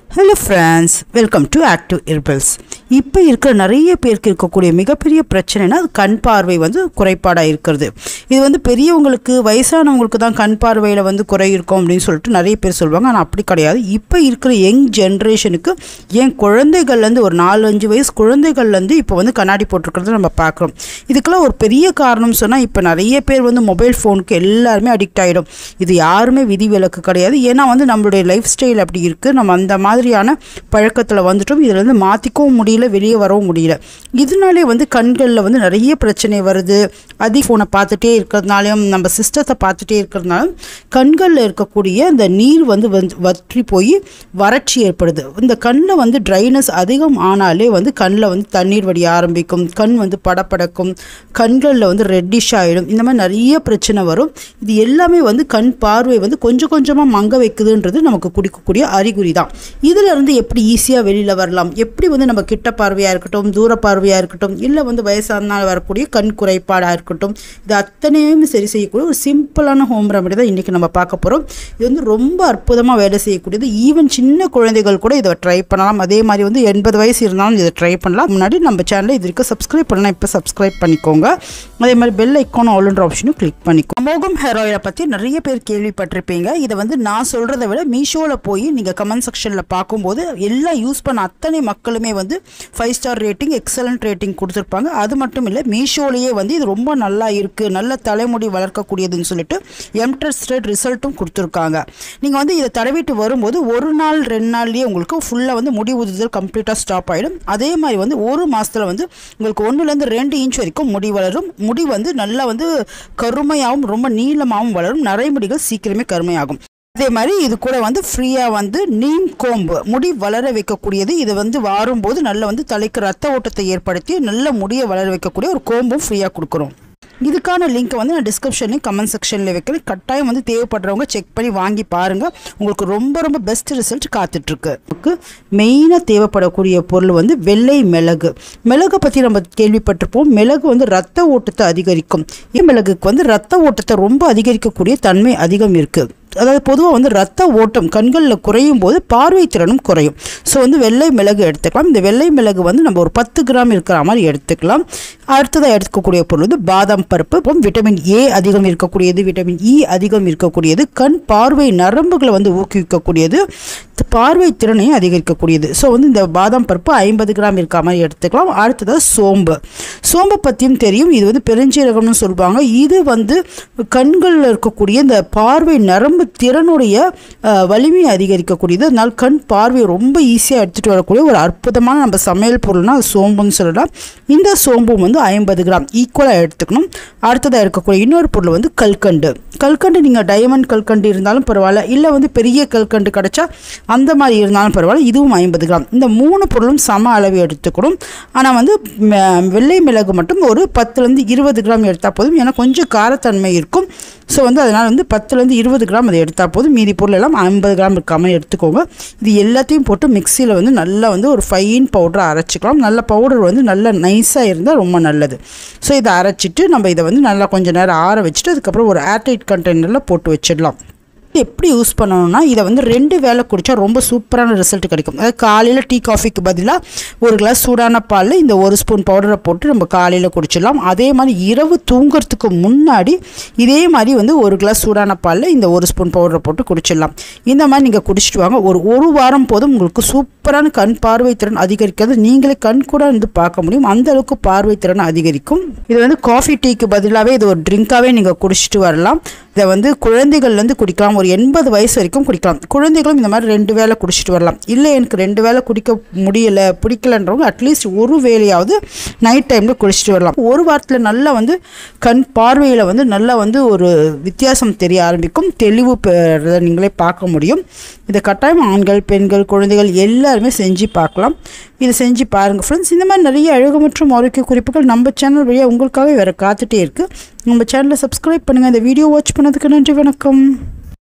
hello friends welcome to active herbals இப்போ இருக்கிற நிறைய பேருக்கு இருக்கக்கூடிய மிகப்பெரிய பிரச்சனைனா அது கண் பார்வை வந்து குறைபாடாக இருக்கிறது இது வந்து பெரியவங்களுக்கு வயசானவங்களுக்கு தான் கண் பார்வையில் வந்து குறை இருக்கும் அப்படின்னு சொல்லிட்டு நிறைய பேர் சொல்லுவாங்க ஆனால் அப்படி கிடையாது இப்போ இருக்கிற யங் ஜென்ரேஷனுக்கு என் குழந்தைகள்லேருந்து ஒரு நாலு அஞ்சு வயசு குழந்தைகள்லேருந்து இப்போ வந்து கண்ணாடி போட்டிருக்கிறத நம்ம பார்க்குறோம் இதுக்கெல்லாம் ஒரு பெரிய காரணம் சொன்னால் இப்போ நிறைய பேர் வந்து மொபைல் ஃபோனுக்கு எல்லாருமே அடிக்ட் ஆகிடும் இது யாருமே விதிவிலக்கு கிடையாது ஏன்னா வந்து நம்மளுடைய லைஃப் ஸ்டைல் அப்படி இருக்குது நம்ம அந்த மாதிரியான பழக்கத்தில் வந்துட்டோம் இதில் வந்து மாற்றிக்கவும் முடியல வெளியே வரவும் முடியல இதனாலே வந்து கண்களில் வந்து நிறைய பிரச்சனை வருது அதிக ஃபோனை பார்த்துட்டே இருக்கிறதுனாலையும் நம்ம சிஸ்டத்தை பார்த்துட்டே இருக்கிறதுனாலும் கண்களில் இருக்கக்கூடிய அந்த நீர் வந்து வந்து வற்றி போய் வறட்சி ஏற்படுது இந்த கண்ணில் வந்து ட்ரைனஸ் அதிகம் ஆனாலே வந்து கண்ணில் வந்து தண்ணீர் வடிய ஆரம்பிக்கும் கண் வந்து படப்படக்கும் கண்களில் வந்து ரெட்டிஷ் ஆகிடும் இந்த மாதிரி நிறைய பிரச்சனை வரும் இது எல்லாமே வந்து கண் பார்வை வந்து கொஞ்சம் கொஞ்சமாக மங்க வைக்குதுன்றது நமக்கு குடிக்கக்கூடிய அறிகுறி தான் இதில் இருந்து எப்படி ஈஸியாக வெளியில் வரலாம் எப்படி வந்து நம்ம கிட்ட பார்வையாக இருக்கட்டும் தூர பார்வையாக இருக்கட்டும் இல்லை வந்து வயசானால் வரக்கூடிய கண் குறைபாடாக இருக்கட்டும் இது அத்தனையுமே சரி செய்யக்கூடிய ஒரு சிம்பிளான ஹோம் ரெமடி தான் இன்றைக்கி நம்ம பார்க்க போகிறோம் இது வந்து ரொம்ப அற்புதமாக வேலை செய்யக்கூடியது ஈவன் சின்ன குழந்தைகள் கூட இதை ட்ரை பண்ணலாம் அதே மாதிரி வந்து எண்பது வயசு இருந்தாலும் இதை ட்ரை பண்ணலாம் முன்னாடி நம்ம சேனலை இது வரைக்கும் சப்ஸ்கிரைப் பண்ணலாம் இப்போ சப்ஸ்கிரைப் பண்ணிக்கோங்க அதே மாதிரி பெல் ஐக்கான் ஆல்ன்ற ஆப்ஷனும் கிளிக் பண்ணிக்கோ அமோகம் ஹேர் ஆயிலை பற்றி நிறைய பேர் கேள்விப்பட்டிருப்பீங்க இதை வந்து நான் சொல்கிறத விட மீஷோவில் போய் நீங்கள் கமெண்ட் செக்ஷனில் பார்க்கும்போது எல்லாம் யூஸ் பண்ண அத்தனை மக்களுமே வந்து five star rating excellent rating கொடுத்துருப்பாங்க அது மட்டும் இல்லை மீஷோலேயே வந்து இது ரொம்ப நல்லா இருக்குது நல்ல தலைமுடி வளர்க்கக்கூடியதுன்னு சொல்லிட்டு எம்டெஸ்டட் ரிசல்ட்டும் கொடுத்துருக்காங்க நீங்கள் வந்து இதை தடவிட்டு வரும்போது ஒரு நாள் ரெண்டு நாள்லேயே உங்களுக்கு ஃபுல்லாக வந்து முடி உதுதல் கம்ப்ளீட்டாக ஸ்டாப் ஆகிடும் அதே மாதிரி வந்து ஒரு மாதத்தில் வந்து உங்களுக்கு ஒன்றுலேருந்து ரெண்டு இன்ச் வரைக்கும் முடி வளரும் முடி வந்து நல்லா வந்து கருமையாகவும் ரொம்ப நீளமாகவும் வளரும் நரைமுடிகள் சீக்கிரமே கருமையாகும் அதே மாதிரி இது கூட வந்து ஃப்ரீயாக வந்து நீம் கோம்பு முடி வளர வைக்கக்கூடியது இது வந்து வாரும்போது நல்ல வந்து தலைக்கு ரத்த ஓட்டத்தை ஏற்படுத்தி நல்ல முடியை வளர வைக்கக்கூடிய ஒரு கோம்பும் ஃப்ரீயாக கொடுக்குறோம் இதுக்கான லிங்க்கை வந்து நான் டிஸ்கிரிப்ஷன்லையும் கமெண்ட் செக்ஷனில் வைக்கிறேன் கட்டாயம் வந்து தேவைப்படுறவங்க செக் பண்ணி வாங்கி பாருங்கள் உங்களுக்கு ரொம்ப ரொம்ப பெஸ்ட் ரிசல்ட் காத்துட்ருக்கு நமக்கு மெயினாக தேவைப்படக்கூடிய பொருள் வந்து வெள்ளை மிளகு மிளகை பற்றி நம்ம கேள்விப்பட்டிருப்போம் மிளகு வந்து ரத்த ஓட்டத்தை அதிகரிக்கும் மிளகுக்கு வந்து ரத்த ஓட்டத்தை ரொம்ப அதிகரிக்கக்கூடிய தன்மை அதிகம் இருக்குது அதாவது பொதுவாக வந்து ரத்த ஓட்டம் கண்களில் குறையும் போது பார்வை திறனும் குறையும் ஸோ வந்து வெள்ளை மிளகு எடுத்துக்கலாம் இந்த வெள்ளை மிளகு வந்து நம்ம ஒரு பத்து கிராம் இருக்கிற மாதிரி எடுத்துக்கலாம் அடுத்ததாக எடுத்துக்கக்கூடிய பொருள் வந்து பாதாம் பருப்பு இப்போ விட்டமின் ஏ அதிகம் இருக்கக்கூடியது விட்டமின் இ அதிகம் இருக்கக்கூடியது கண் பார்வை நரம்புகளை வந்து ஊக்குவிக்கக்கூடியது பார்வை திறனையும் அதிகரிக்கக்கூடியது ஸோ வந்து இந்த பாதாம் பருப்பு ஐம்பது கிராம் இருக்க மாதிரி எடுத்துக்கலாம் அடுத்ததாக சோம்பு சோம்பை பற்றியும் தெரியும் இது வந்து பெருஞ்சீரகம்னு சொல்லுவாங்க இது வந்து கண்களில் இருக்கக்கூடிய இந்த பார்வை நரம்பு திறனுடைய வலிமையை அதிகரிக்கக்கூடியது அதனால் கண் பார்வை ரொம்ப ஈஸியாக எடுத்துகிட்டு வரக்கூடிய ஒரு அற்புதமான நம்ம சமையல் பொருள்னா அது சோம்புன்னு சொல்லலாம் இந்த சோம்பும் வந்து ஐம்பது கிராம் ஈக்குவலாக எடுத்துக்கணும் அடுத்ததாக இருக்கக்கூடிய இன்னொரு பொருள் வந்து கல்கண்டு கல்கண்டு நீங்கள் டைமண்ட் கல்கண்டு இருந்தாலும் பரவாயில்ல இல்லை வந்து பெரிய கல்கண்டு கிடச்சா அந்த மாதிரி இருந்தாலும் பரவாயில்ல இதுவும் ஐம்பது கிராம் இந்த மூணு பொருளும் சம அளவு எடுத்துக்கணும் ஆனால் வந்து வெள்ளை மிளகு மட்டும் ஒரு பத்துலேருந்து இருபது கிராம் எடுத்தால் போதும் ஏன்னா கொஞ்சம் காரத்தன்மை இருக்கும் ஸோ வந்து அதனால் வந்து பத்துலேருந்து இருபது கிராம் அதை எடுத்தால் போதும் மீதி பொருள் எல்லாம் ஐம்பது கிராம் இருக்காமல் எடுத்துக்கோங்க இது எல்லாத்தையும் போட்டு மிக்சியில் வந்து நல்லா வந்து ஒரு ஃபைன் பவுடராக அரைச்சிக்கலாம் நல்ல பவுடர் வந்து நல்லா நைஸாக இருந்தால் ரொம்ப நல்லது ஸோ இதை அரைச்சிட்டு நம்ம இதை வந்து நல்லா கொஞ்சம் நேரம் ஆற வச்சுட்டு அதுக்கப்புறம் ஒரு ஏர்டைட் கண்டெய்னரில் போட்டு வச்சிடலாம் எப்படி யூஸ் பண்ணணும்னா இதை வந்து ரெண்டு வேலை குடித்தா ரொம்ப சூப்பரான ரிசல்ட் கிடைக்கும் அதாவது காலையில் டீ காஃபிக்கு பதிலாக ஒரு கிளாஸ் சூடான பாலில் இந்த ஒரு ஸ்பூன் பவுடரை போட்டு நம்ம காலையில் குடிச்சிடலாம் அதே மாதிரி இரவு தூங்குறதுக்கு முன்னாடி இதே மாதிரி வந்து ஒரு கிளாஸ் சூடான பாலில் இந்த ஒரு ஸ்பூன் பவுடரை போட்டு குடிச்சிடலாம் இந்த மாதிரி நீங்கள் குடிச்சிட்டு வாங்க ஒரு ஒரு வாரம் போதும் உங்களுக்கு சூப்பரான கண் பார்வை திறன் அதிகரிக்கிறது நீங்களே கண் கூட வந்து பார்க்க முடியும் அந்த அளவுக்கு பார்வை திறன் அதிகரிக்கும் இது வந்து காஃபி டீக்கு பதிலாகவே இது ஒரு ட்ரிங்காகவே நீங்கள் குடிச்சிட்டு வரலாம் இதை வந்து குழந்தைகள்லேருந்து குடிக்கலாம் ஒரு எண்பது வயசு வரைக்கும் குடிக்கலாம் குழந்தைகளும் இந்த மாதிரி ரெண்டு வேளை குடிச்சிட்டு வரலாம் இல்லை எனக்கு ரெண்டு வேளை குடிக்க முடியலை பிடிக்கலன்றவங்க அட்லீஸ்ட் ஒரு வேலையாவது நைட் டைமில் குடிச்சிட்டு வரலாம் ஒரு வாரத்தில் நல்லா வந்து கண் பார்வையில் வந்து நல்லா வந்து ஒரு வித்தியாசம் தெரிய ஆரம்பிக்கும் தெளிவு பெறதை நீங்களே பார்க்க முடியும் இதை கட்டாயம் ஆண்கள் பெண்கள் குழந்தைகள் எல்லாருமே செஞ்சு பார்க்கலாம் இதை செஞ்சு பாருங்கள் ஃப்ரெண்ட்ஸ் இந்த மாதிரி நிறைய அழகு மற்றும் ஆரோக்கிய குறிப்புகள் நம்ம சேனல் வழியாக உங்களுக்காகவே வேறு காத்துட்டே இருக்குது நம்ம சேனலை சப்ஸ்கிரைப் பண்ணுங்கள் இந்த வீடியோ வாட்ச் பண்ணதுக்கு நன்றி வணக்கம்